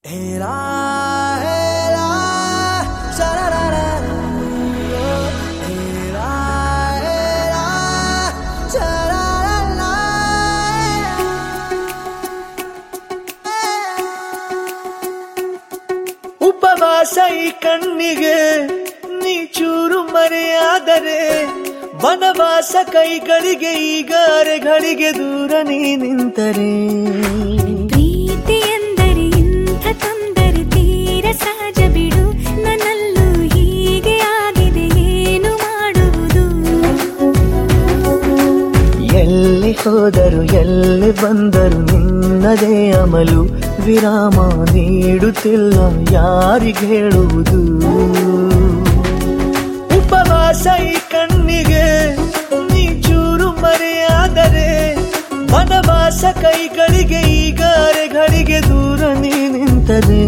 Hela, hela, sha-la-la-la. Hela, hela, sha-la-la-la. ಉಪವಾಸ ಈ ಕಣ್ಣಿಗೆ ನೀ ಚೂರು ಮರೆಯಾದರೆ ವನವಾಸ ಕೈಗಳಿಗೆ ಈಗ ಅರೆಗಳಿಗೆ ದೂರ ನೀ ನಿಂತರೆ ಪ್ರೀತಿ ಎಂದರೆ ಇಂಥ ತೊಂದರೆ ತೀರ ಸಹಜ ಬಿಡು ನನ್ನಲ್ಲೂ ಹೀಗೆ ಆಗಿದೆ ಏನು ಮಾಡುವುದು ಎಲ್ಲಿ ಹೋದರು ಎಲ್ಲಿ ಬಂದರು ನಿನ್ನದೇ ಅಮಲು ವಿರಾಮ ನೀಡುತ್ತಿಲ್ಲ ಯಾರಿಗೆ ಹೇಳುವುದು ಉಪವಾಸ ಈ ಕಣ್ಣಿಗೆ ನೀ ಚೂರು ಮರೆಯಾದರೆ ವನವಾಸ ಕೈಗಳಿಗೆ ಈಗ ಅರೆಗಳಿಗೆ ದೂರ ನೀ ನಿಂತರೆ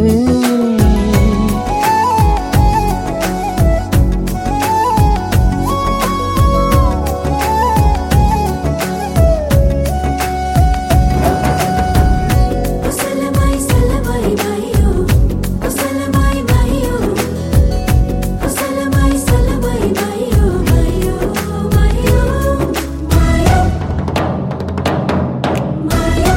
ಕುಸಲಮಾಯಿ ಸಲಮಾಯಿ ಬಾಯಿಯೋ ಕುಸಲಮಾಯಿ ಬಾಯಿಯೋ ಕುಸಲಮಾಯಿ ಸಲಮಾಯಿ ಬಾಯಿಯೋ ಬಾಯಿಯೋ ಬಾಯಿಯೋ ಬಾಯಿಯೋ ಬಾಯಿಯೋ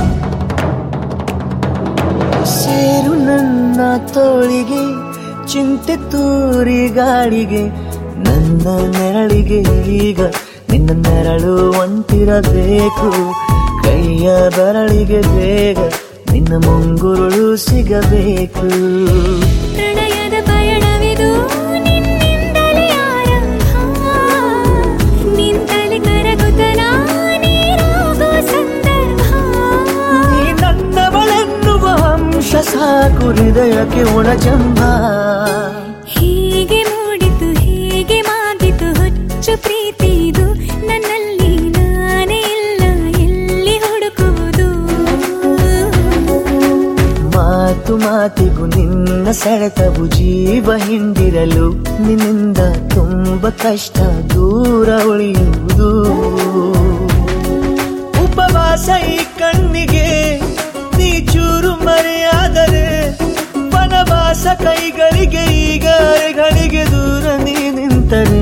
ಸೇರು ನನ್ನ ತೋಳಿಗೆ ಚಿಂತೆ ತೂರಿ ಗಾಳಿಗೆ ನನ್ನ ನೆರಳಿಗೆ ಈಗ ನಿನ್ನ ನೆರಳು ಒಂಟಿರಬೇಕು ಕೈಯ ಬೆರಳಿಗೆ ಬೇಗ ನಿನ್ನ ಮುಂಗುರುಳು ಸಿಗಬೇಕು ಪ್ರಣಯದ ಪಯಣವಿದು ನಿನ್ನಿಂದಲೇ ಆರಂಭ ನಿಂತಲೇ ಕರಗುತ್ತ ನೀರಾಗುವ ಸಂದರ್ಭ ನೀ ನನ್ನವಳೆನ್ನುವ ಅಂಶ ಸಾಕು ಹೃದಯಕ್ಕೆ ಒಣಜಂಬ ಹೀಗೆ ಮೂಡಿತು ಹೀಗೆ ಮಾಗಿತು ಹುಚ್ಚು ಪ್ರೀತಿ ಇದು ನನ್ನಲ್ಲಿ ನಾನೇ ಇಲ್ಲ ಎಲ್ಲಿ ಹುಡುಕುವುದು ಮಾತು ಮಾತಿಗೂ ನಿನ್ನ ಸೆಳೆತವು ಜೀವ ಹಿಂದಿರಲು ನಿನ್ನಿಂದ ತುಂಬ ಕಷ್ಟ ದೂರ ಉಳಿಯುವುದು ಉಪವಾಸ ಈ ಕಣ್ಣಿಗೆ ನೀ ಚೂರು ಮರೆಯಾದರೆ ವನವಾಸ ಕೈಗಳಿಗೆ ಈಗ ಅರೆಗಳಿಗೆ ದೂರ ನೀ ನಿಂತರೆ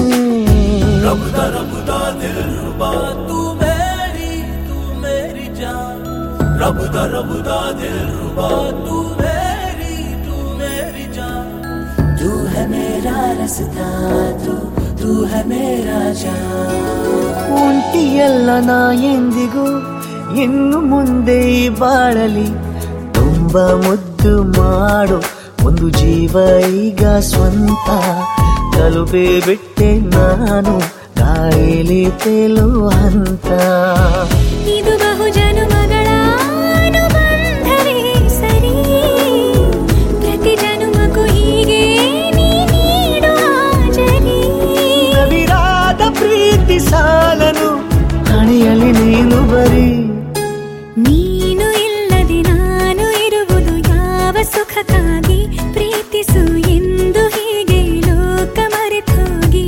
तू मेरी तू मेरी जान रब दा रब दा दिल रुबा तू मेरी तू मेरी जान तू है मेरा रास्ता तू तू है मेरा जान ಒಂಟಿಯಲ್ಲ ನಾ ಎಂದಿಗೂ ಇನ್ನು ಮುಂದೆ ಈ ಬಾಳಲಿ ತುಂಬ ಮುದ್ದು ಮಾಡು ಒಂದು ಜೀವ ಈಗ ಸ್ವಂತ ತಲುಪೇ ಬಿಟ್ಟೆ ನಾನು ಕಾಯಿಲೆ ತೇಲೋ ಹಂತ ಇದು ಬಹು ಜನುಮಗಳ ಅನುಬಂಧವೇ ಸರಿ ಪ್ರತಿ ಜನುಮಕ್ಕೂ ಹೀಗೆ ನೀ ನೀಡುವ ಜರಿ ನವಿರಾದ ಪ್ರೀತಿ ಸಾಲನು ಹಣೆಯಲ್ಲಿ ನೀನು ಬರೀ ನೀನು ಇಲ್ಲದೆ ನಾನು ಇರುವುದು ಯಾವ ಸುಖಕ್ಕಾಗಿ ಪ್ರೀತಿಸು ಎಂದು ಹೀಗೆ ಲೋಕ ಮರೆತೋಗಿ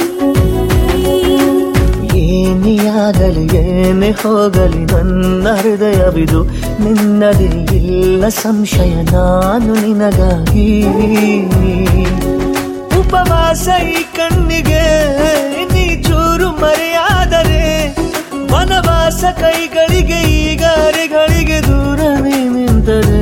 ಏನೇ ಆಗಲಿ ಏನೇ ಹೋಗಲಿ ನನ್ನ ಹೃದಯವಿದು ನಿನ್ನದೇ ಇಲ್ಲ ಸಂಶಯ ನಾನು ನಿನಗಾಗಿ ಉಪವಾಸ ಈ ಕಣ್ಣಿಗೆ ನೀ ಚೂರು ಮರೆಯಾದರೆ ವನವಾಸ ಕೈಗಳಿಗೆ ಈಗ ಅರೆಗಳಿಗೆ ದೂರ ನೀ ನಿಂತರೆ